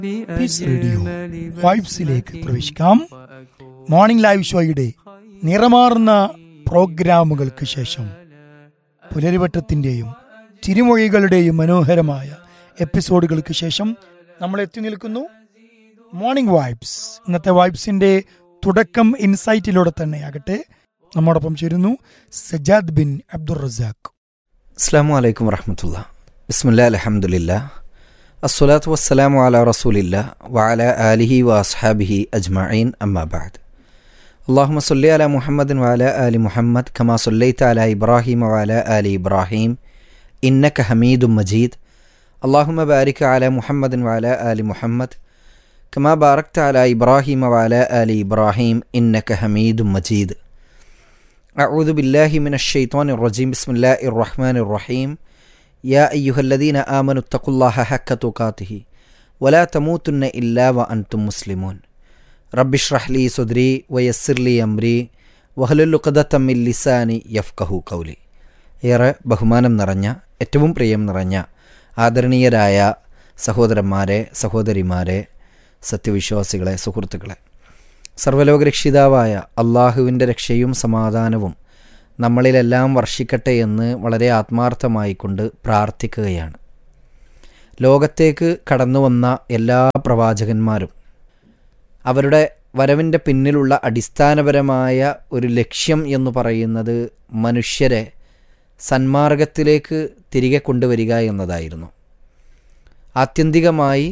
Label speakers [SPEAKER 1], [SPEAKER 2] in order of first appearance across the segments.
[SPEAKER 1] piece radio വൈബ്സിലേക്ക് പ്രവേശിക്കാം morning live ഷോയുടെ നിറമാർന്ന പ്രോഗ്രാമുകൾക്ക് ശേഷം പുലരിവട്ടത്തിന്റെയും തിരുമൊഴികളുടെയും മനോഹരമായ എപ്പിസോഡുകൾക്ക് ശേഷം നമ്മൾ എത്തി നിൽക്കുന്നു മോർണിംഗ് വൈബ്സ് ഇന്നത്തെ വൈബ്സിന്റെ തുടക്കം ഇൻസൈറ്റിലൂടെ തന്നെയാകട്ടെ നമ്മോടൊപ്പം ചേരുന്നു സജാദ് ബിൻ അബ്ദുൾ റസാഖ്
[SPEAKER 2] അസ്സാം വലൈക്കും വറഹമത്തുള്ള ബിസ്മില്ലാ അലഹമുല്ല അസ്സലാത്തു വസ്സലാമു അല റസൂലില്ല വഅല ആലിഹി വഅസ്ഹാബിഹി അജ്മഈൻ അമ്മാബാദ് اللهم صل على محمد وعلى آل محمد كما صليت على إبراهيم وعلى آل إبراهيم إنك حميد مجيد اللهم بارك على محمد وعلى آل محمد كما باركت على إبراهيم وعلى آل إبراهيم إنك حميد مجيد أعوذ بالله من الشيطان الرجيم بسم الله الرحمن الرحيم يا أيها الذين آمنوا اتقوا الله حق تقاته ولا تموتن إلا وأنتم مسلمون رب اشرح لي صدري ويسر لي أمري വഹലുൽ ഖദത്തമ്മിൽ ലിസാനി യഫ്കഹു കൗലി ഏറെ ബഹുമാനം നിറഞ്ഞ ഏറ്റവും പ്രിയം നിറഞ്ഞ ആദരണീയരായ സഹോദരന്മാരെ സഹോദരിമാരെ സത്യവിശ്വാസികളെ സുഹൃത്തുക്കളെ സർവ്വലോകരക്ഷിതാവായ അള്ളാഹുവിൻ്റെ രക്ഷയും സമാധാനവും നമ്മളിലെല്ലാം വർഷിക്കട്ടെ എന്ന് വളരെ ആത്മാർത്ഥമായിക്കൊണ്ട് പ്രാർത്ഥിക്കുകയാണ് ലോകത്തേക്ക് കടന്നു വന്ന എല്ലാ പ്രവാചകന്മാരും അവരുടെ വരവിൻ്റെ പിന്നിലുള്ള അടിസ്ഥാനപരമായ ഒരു ലക്ഷ്യം എന്ന് പറയുന്നത് മനുഷ്യരെ സന്മാർഗത്തിലേക്ക് തിരികെ കൊണ്ടുവരിക എന്നതായിരുന്നു ആത്യന്തികമായി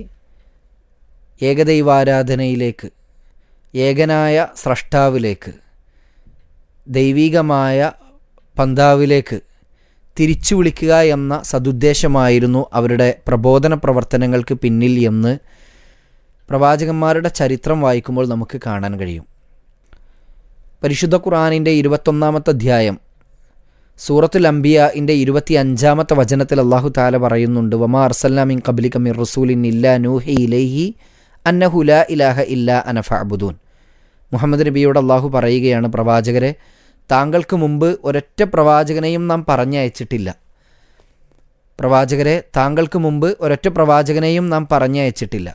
[SPEAKER 2] ഏകദൈവാരാധനയിലേക്ക് ഏകനായ സ്രഷ്ടാവിലേക്ക് ദൈവികമായ പന്താവിലേക്ക് തിരിച്ചു വിളിക്കുക എന്ന സതുദ്ദേശമായിരുന്നു അവരുടെ പ്രബോധന പ്രവർത്തനങ്ങൾക്ക് പിന്നിൽ എന്ന് പ്രവാചകന്മാരുടെ ചരിത്രം വായിക്കുമ്പോൾ നമുക്ക് കാണാൻ കഴിയും പരിശുദ്ധ ഖുർആാനിൻ്റെ ഇരുപത്തൊന്നാമത്തെ അധ്യായം സൂറത്തുൽ അംബിയൻ്റെ ഇരുപത്തി അഞ്ചാമത്തെ വചനത്തിൽ അള്ളാഹു താല പറയുന്നുണ്ട് വമാ അർസല്ലാമിൻ കബലിക മിർ റസൂലിൻ ഇല്ലാ നൂഹി ഇലൈഹി അന്നഹു ലാ ഇലാഹ ഇല്ല അനഫ അബുദൂൻ മുഹമ്മദ് നബിയോട് അള്ളാഹു പറയുകയാണ് പ്രവാചകരെ താങ്കൾക്ക് മുമ്പ് ഒരൊറ്റ പ്രവാചകനെയും നാം പറഞ്ഞയച്ചിട്ടില്ല പ്രവാചകരെ താങ്കൾക്ക് മുമ്പ് ഒരൊറ്റ പ്രവാചകനെയും നാം പറഞ്ഞയച്ചിട്ടില്ല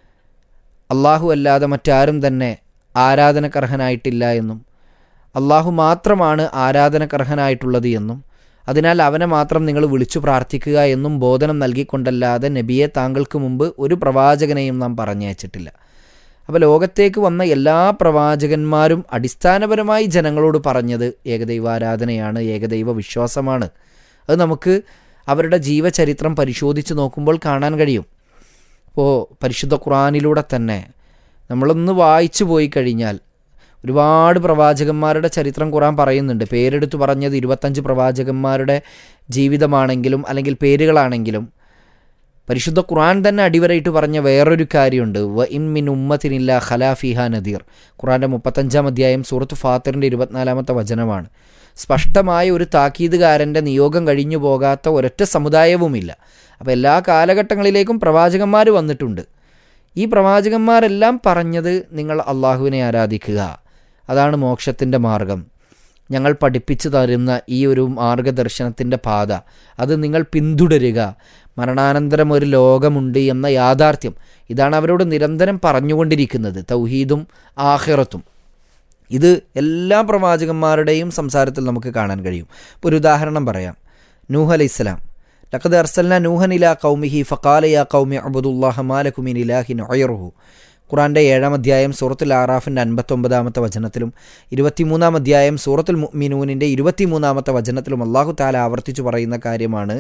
[SPEAKER 2] അള്ളാഹു അല്ലാതെ മറ്റാരും തന്നെ ആരാധനക്കർഹനായിട്ടില്ല എന്നും അള്ളാഹു മാത്രമാണ് ആരാധനക്കർഹനായിട്ടുള്ളത് എന്നും അതിനാൽ അവനെ മാത്രം നിങ്ങൾ വിളിച്ചു പ്രാർത്ഥിക്കുക എന്നും ബോധനം നൽകിക്കൊണ്ടല്ലാതെ നബിയെ താങ്കൾക്ക് മുമ്പ് ഒരു പ്രവാചകനെയും നാം പറഞ്ഞയച്ചിട്ടില്ല അപ്പോൾ ലോകത്തേക്ക് വന്ന എല്ലാ പ്രവാചകന്മാരും അടിസ്ഥാനപരമായി ജനങ്ങളോട് പറഞ്ഞത് ഏകദൈവാരാധനയാണ് ഏകദൈവ വിശ്വാസമാണ് അത് നമുക്ക് അവരുടെ ജീവചരിത്രം പരിശോധിച്ച് നോക്കുമ്പോൾ കാണാൻ കഴിയും അപ്പോൾ പരിശുദ്ധ ഖുറാനിലൂടെ തന്നെ നമ്മളൊന്ന് വായിച്ചു പോയി കഴിഞ്ഞാൽ ഒരുപാട് പ്രവാചകന്മാരുടെ ചരിത്രം ഖുറാൻ പറയുന്നുണ്ട് പേരെടുത്ത് പറഞ്ഞത് ഇരുപത്തഞ്ച് പ്രവാചകന്മാരുടെ ജീവിതമാണെങ്കിലും അല്ലെങ്കിൽ പേരുകളാണെങ്കിലും പരിശുദ്ധ ഖുറാൻ തന്നെ അടിവരയിട്ട് പറഞ്ഞ വേറൊരു കാര്യമുണ്ട് വ ഇൻ മിൻ ഉമ്മത്തിനില്ല ഖലാഫിഹ നദീർ ഖുറാൻ്റെ മുപ്പത്തഞ്ചാം അധ്യായം സൂറത്ത് ഫാത്തിറിൻ്റെ ഇരുപത്തിനാലാമത്തെ വചനമാണ് സ്പഷ്ടമായ ഒരു താക്കീതുകാരൻ്റെ നിയോഗം കഴിഞ്ഞു പോകാത്ത ഒരൊറ്റ സമുദായവുമില്ല അപ്പോൾ എല്ലാ കാലഘട്ടങ്ങളിലേക്കും പ്രവാചകന്മാർ വന്നിട്ടുണ്ട് ഈ പ്രവാചകന്മാരെല്ലാം പറഞ്ഞത് നിങ്ങൾ അള്ളാഹുവിനെ ആരാധിക്കുക അതാണ് മോക്ഷത്തിൻ്റെ മാർഗം ഞങ്ങൾ പഠിപ്പിച്ചു തരുന്ന ഈ ഒരു മാർഗദർശനത്തിൻ്റെ പാത അത് നിങ്ങൾ പിന്തുടരുക മരണാനന്തരം ഒരു ലോകമുണ്ട് എന്ന യാഥാർത്ഥ്യം ഇതാണ് അവരോട് നിരന്തരം പറഞ്ഞുകൊണ്ടിരിക്കുന്നത് തൗഹീദും ആഹിറത്തും ഇത് എല്ലാ പ്രവാചകന്മാരുടെയും സംസാരത്തിൽ നമുക്ക് കാണാൻ കഴിയും ഇപ്പോൾ ഒരു ഉദാഹരണം പറയാം നൂഹ് അലൈഹി ഇസ്ലാം ലഖദ് അർസൽന നൂഹൻ ഇലാ കൗമിഹി ഫക്കാല യാ കൗമി അബുദുല്ലാഹ മാലക്കുമിൻ ഇലാഹിൻ ഒയറുഹു ഖുറാൻ്റെ ഏഴാം അധ്യായം സൂറത്തുൽ ആറാഫിൻ്റെ അൻപത്തൊമ്പതാമത്തെ വചനത്തിലും ഇരുപത്തിമൂന്നാം അധ്യായം സൂറത്തുൽ മിനൂനിൻ്റെ ഇരുപത്തിമൂന്നാമത്തെ വചനത്തിലും അള്ളാഹു താല ആവർത്തിച്ചു പറയുന്ന കാര്യമാണ്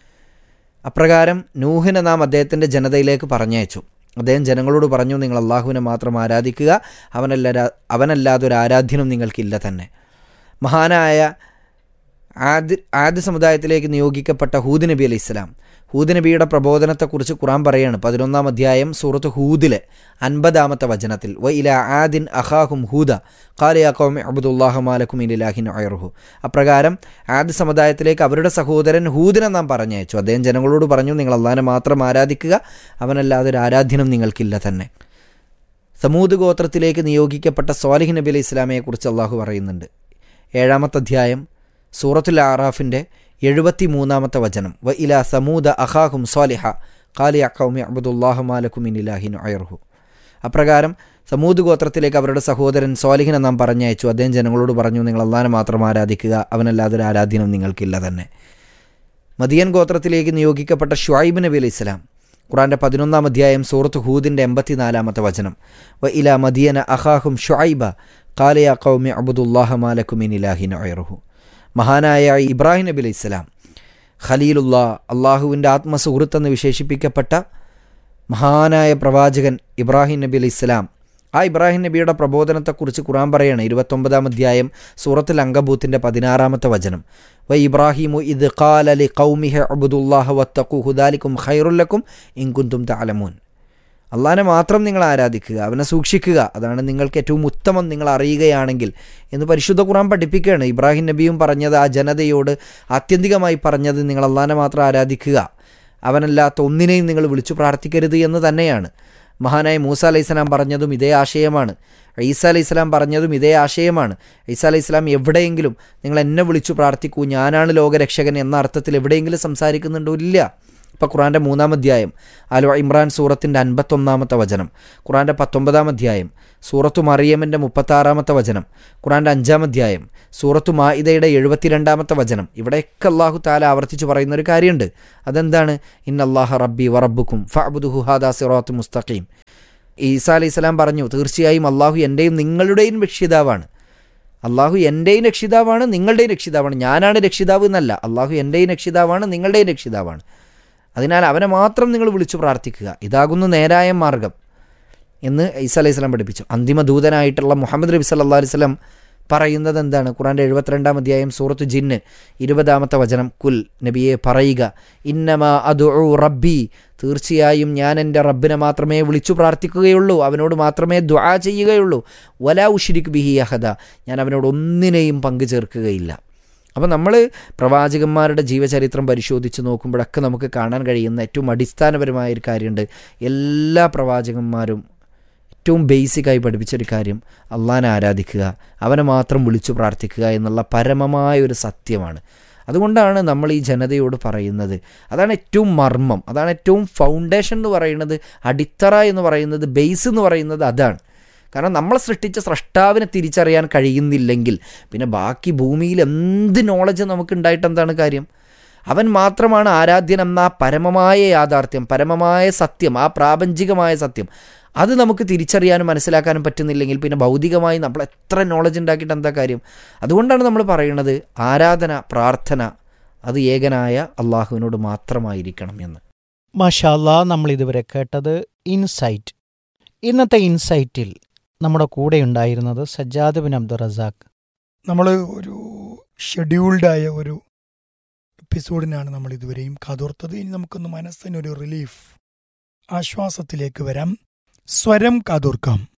[SPEAKER 2] അപ്രകാരം നൂഹിനെ നാം അദ്ദേഹത്തിൻ്റെ ജനതയിലേക്ക് പറഞ്ഞയച്ചു അദ്ദേഹം ജനങ്ങളോട് പറഞ്ഞു നിങ്ങൾ അള്ളാഹുവിനെ മാത്രം ആരാധിക്കുക അവനല്ല അവനല്ലാതെ ഒരു ആരാധ്യനും നിങ്ങൾക്കില്ല തന്നെ മഹാനായ ആദ് ആദ്യ സമുദായത്തിലേക്ക് നിയോഗിക്കപ്പെട്ട ഹൂദ് നബി അലൈഹി ഇസ്ലാം ഹൂദ് നബിയുടെ പ്രബോധനത്തെക്കുറിച്ച് ഖുറാൻ പറയാണ് പതിനൊന്നാം അധ്യായം സൂറത്ത് ഹൂദിലെ അൻപതാമത്തെ വചനത്തിൽ വ ഇല ആദിൻ അഹാഹും ഹൂദ കാലയാക്കോമെ അബുദുല്ലാഹു മാലക്കും ഇലാഹിൻ അയർഹു അപ്രകാരം ആദ് സമുദായത്തിലേക്ക് അവരുടെ സഹോദരൻ ഹൂദിനെ നാം പറഞ്ഞയച്ചു അദ്ദേഹം ജനങ്ങളോട് പറഞ്ഞു നിങ്ങൾ അള്ളാഹിനെ മാത്രം ആരാധിക്കുക അവനല്ലാതെ ഒരു ആരാധ്യനും നിങ്ങൾക്കില്ല തന്നെ സമൂത് ഗോത്രത്തിലേക്ക് നിയോഗിക്കപ്പെട്ട സ്വാലിഹ് നബി അലൈഹി ഇസ്ലാമയെക്കുറിച്ച് അള്ളാഹു പറയുന്നുണ്ട് ഏഴാമത്തെ അധ്യായം സൂറത്തുൽ ആറാഫിൻ്റെ എഴുപത്തി മൂന്നാമത്തെ വചനം വ ഇല സമൂദ അഹാഹും സ്വാലിഹ ഖാലി അക്കൗമി അബ്ദുല്ലാഹു മാലക്കും ഇനിലാഹിൻ അയർഹു അപ്രകാരം സമൂത് ഗോത്രത്തിലേക്ക് അവരുടെ സഹോദരൻ സ്വാലിഹിനെ നാം പറഞ്ഞയച്ചു അദ്ദേഹം ജനങ്ങളോട് പറഞ്ഞു നിങ്ങൾ അള്ളാനെ മാത്രം ആരാധിക്കുക അവനല്ലാതെ ഒരു ആരാധ്യനം നിങ്ങൾക്കില്ല തന്നെ മദിയൻ ഗോത്രത്തിലേക്ക് നിയോഗിക്കപ്പെട്ട ഷുഐബ് നബി അലൈഹി സ്വലാം ഖുറാന്റെ പതിനൊന്നാം അധ്യായം സൂറത്ത് ഹൂദിൻ്റെ എൺപത്തിനാലാമത്തെ വചനം വ ഇല മദിയന അഹാഹും ഷുഐബ കാലയ കൗമി അബുദുല്ലാഹ മാലക്കുമിൻ ഇലാഹിൻ ഒയറുഹു മഹാനായ ഇബ്രാഹിം നബി അലൈഹി സ്വലാം ഖലീലുല്ലാ അള്ളാഹുവിൻ്റെ ആത്മസുഹൃത്തെന്ന് വിശേഷിപ്പിക്കപ്പെട്ട മഹാനായ പ്രവാചകൻ ഇബ്രാഹിം നബി അലൈഹി സ്വലാം ആ ഇബ്രാഹിം നബിയുടെ പ്രബോധനത്തെക്കുറിച്ച് ഖുറാൻ പറയാണ് ഇരുപത്തൊമ്പതാം അധ്യായം സൂറത്തുൽ അങ്കബൂത്തിൻ്റെ പതിനാറാമത്തെ വചനം വ ഇബ്രാഹിമു ഇത് ഖാൽ അലി കൗമിഹ അബുദുല്ലാഹ വത്തഖു ഹുദാലിക്കും ഖൈറുല്ലക്കും ഇൻകുന്തും താലമൂൻ അള്ളാനെ മാത്രം നിങ്ങൾ ആരാധിക്കുക അവനെ സൂക്ഷിക്കുക അതാണ് നിങ്ങൾക്ക് ഏറ്റവും ഉത്തമം നിങ്ങൾ അറിയുകയാണെങ്കിൽ എന്ന് പരിശുദ്ധ ഖുറാൻ പഠിപ്പിക്കുകയാണ് ഇബ്രാഹിം നബിയും പറഞ്ഞത് ആ ജനതയോട് ആത്യന്തികമായി പറഞ്ഞത് നിങ്ങൾ അള്ളാനെ മാത്രം ആരാധിക്കുക അവനല്ലാത്ത ഒന്നിനെയും നിങ്ങൾ വിളിച്ചു പ്രാർത്ഥിക്കരുത് എന്ന് തന്നെയാണ് മഹാനായ മൂസ അലൈഹി സ്വലാം പറഞ്ഞതും ഇതേ ആശയമാണ് ഈസ അലൈഹി സ്വലാം പറഞ്ഞതും ഇതേ ആശയമാണ് ഈസ അലൈഹി സ്വലാം എവിടെയെങ്കിലും നിങ്ങൾ എന്നെ വിളിച്ചു പ്രാർത്ഥിക്കൂ ഞാനാണ് ലോകരക്ഷകൻ എന്ന അർത്ഥത്തിൽ എവിടെയെങ്കിലും സംസാരിക്കുന്നുണ്ടോ ഇല്ല ഇപ്പോൾ ഖുറാൻ്റെ മൂന്നാം അധ്യായം അലോ ഇമ്രാൻ സൂറത്തിൻ്റെ അൻപത്തൊന്നാമത്തെ വചനം ഖുറാൻ്റെ പത്തൊമ്പതാം അധ്യായം സൂറത്തു മറിയമിൻ്റെ മുപ്പത്താറാമത്തെ വചനം ഖുറാൻ്റെ അഞ്ചാം അധ്യായം സൂറത്തു മായിദയുടെ എഴുപത്തിരണ്ടാമത്തെ വചനം ഇവിടെയൊക്കെ അള്ളാഹു താല ആവർത്തിച്ച് പറയുന്ന ഒരു കാര്യമുണ്ട് അതെന്താണ് ഇൻ അള്ളാഹ റബ്ബി വറബുക്കും ഫഅബുദുഹു ഹാദാ സിറാത്ത് മുസ്തഖീം ഈസാ അലൈഹി സ്വലാം പറഞ്ഞു തീർച്ചയായും അള്ളാഹു എൻ്റെയും നിങ്ങളുടെയും രക്ഷിതാവാണ് അള്ളാഹു എൻ്റെയും രക്ഷിതാവാണ് നിങ്ങളുടെയും രക്ഷിതാവാണ് ഞാനാണ് രക്ഷിതാവ് എന്നല്ല അള്ളാഹു എൻ്റെയും രക്ഷിതാവാണ് നിങ്ങളുടെയും രക്ഷിതാവാണ് അതിനാൽ അവനെ മാത്രം നിങ്ങൾ വിളിച്ചു പ്രാർത്ഥിക്കുക ഇതാകുന്നു നേരായ മാർഗം എന്ന് ഈസ അലൈഹി സ്വലാം പഠിപ്പിച്ചു അന്തിമ ദൂതനായിട്ടുള്ള മുഹമ്മദ് നബി സല്ലാ അലൈഹി സ്വലം പറയുന്നത് എന്താണ് ഖുറാൻ്റെ എഴുപത്തിരണ്ടാം അധ്യായം സൂറത്ത് ജിന്ന് ഇരുപതാമത്തെ വചനം കുൽ നബിയെ പറയുക ഇന്നമാ അദു റബ്ബി തീർച്ചയായും ഞാൻ എൻ്റെ റബ്ബിനെ മാത്രമേ വിളിച്ചു പ്രാർത്ഥിക്കുകയുള്ളൂ അവനോട് മാത്രമേ ദുആ ചെയ്യുകയുള്ളൂ വലാ ഉഷിരിക് ബിഹി അഹദ ഞാൻ അവനോട് ഒന്നിനെയും പങ്കു ചേർക്കുകയില്ല അപ്പോൾ നമ്മൾ പ്രവാചകന്മാരുടെ ജീവചരിത്രം പരിശോധിച്ച് നോക്കുമ്പോഴൊക്കെ നമുക്ക് കാണാൻ കഴിയുന്ന ഏറ്റവും അടിസ്ഥാനപരമായ ഒരു കാര്യമുണ്ട് എല്ലാ പ്രവാചകന്മാരും ഏറ്റവും ബേസിക്കായി പഠിപ്പിച്ചൊരു കാര്യം അള്ളാനെ ആരാധിക്കുക അവനെ മാത്രം വിളിച്ചു പ്രാർത്ഥിക്കുക എന്നുള്ള പരമമായ ഒരു സത്യമാണ് അതുകൊണ്ടാണ് നമ്മൾ ഈ ജനതയോട് പറയുന്നത് അതാണ് ഏറ്റവും മർമ്മം അതാണ് ഏറ്റവും ഫൗണ്ടേഷൻ എന്ന് പറയുന്നത് അടിത്തറ എന്ന് പറയുന്നത് ബേസ് എന്ന് പറയുന്നത് അതാണ് കാരണം നമ്മളെ സൃഷ്ടിച്ച സ്രഷ്ടാവിനെ തിരിച്ചറിയാൻ കഴിയുന്നില്ലെങ്കിൽ പിന്നെ ബാക്കി ഭൂമിയിൽ എന്ത് നോളജ് നമുക്ക് ഉണ്ടായിട്ട് എന്താണ് കാര്യം അവൻ മാത്രമാണ് ആരാധ്യൻ എന്ന ആ പരമമായ യാഥാർത്ഥ്യം പരമമായ സത്യം ആ പ്രാപഞ്ചികമായ സത്യം അത് നമുക്ക് തിരിച്ചറിയാനും മനസ്സിലാക്കാനും പറ്റുന്നില്ലെങ്കിൽ പിന്നെ ഭൗതികമായി നമ്മൾ എത്ര നോളജ് ഉണ്ടാക്കിയിട്ട് എന്താ കാര്യം അതുകൊണ്ടാണ് നമ്മൾ പറയുന്നത് ആരാധന പ്രാർത്ഥന അത് ഏകനായ അള്ളാഹുവിനോട് മാത്രമായിരിക്കണം എന്ന്
[SPEAKER 3] മാഷാല്ലാ നമ്മൾ ഇതുവരെ കേട്ടത് ഇൻസൈറ്റ് ഇന്നത്തെ ഇൻസൈറ്റിൽ നമ്മുടെ കൂടെ ഉണ്ടായിരുന്നത് സജ്ജാദ് ബിൻ അബ്ദുൾ റസാഖ്
[SPEAKER 1] നമ്മൾ ഒരു ഷെഡ്യൂൾഡായ ഒരു എപ്പിസോഡിനാണ് നമ്മൾ ഇതുവരെയും കാതോർത്തത് ഇനി നമുക്കൊന്ന് മനസ്സിനൊരു റിലീഫ് ആശ്വാസത്തിലേക്ക് വരാം സ്വരം കാതോർക്കാം